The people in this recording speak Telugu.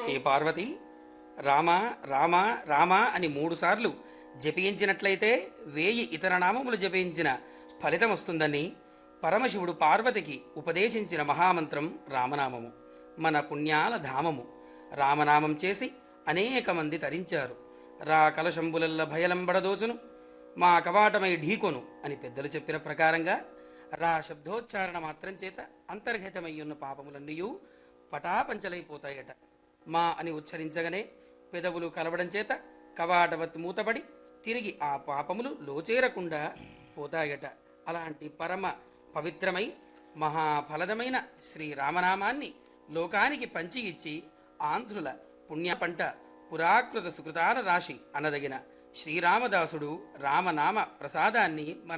ఏ పార్వతి రామ రామ రామ అని మూడుసార్లు జపించినట్లయితే వేయి ఇతర నామములు జపించిన ఫలితం వస్తుందని పరమశివుడు పార్వతికి ఉపదేశించిన మహామంత్రం రామనామము మన పుణ్యాల ధామము రామనామం చేసి అనేక మంది తరించారు రా కలశంబులల్ల భయలంబడదోచును మా కవాటమై ఢీకొను అని పెద్దలు చెప్పిన ప్రకారంగా రా శబ్దోచ్చారణ మాత్రం చేత అంతర్హితమై ఉన్న పాపములన్నీయూ పటాపంచలైపోతాయట మా అని ఉచ్చరించగానే పెదవులు కలవడం చేత కవాటవత్ మూతపడి తిరిగి ఆ పాపములు లోచేరకుండా పోతాయట అలాంటి పరమ పవిత్రమై మహాఫలదమైన శ్రీరామనామాన్ని లోకానికి పంచి ఇచ్చి ఆంధ్రుల పుణ్య పంట పురాకృత సుకృతాల రాశి అనదగిన శ్రీరామదాసుడు రామనామ ప్రసాదాన్ని మన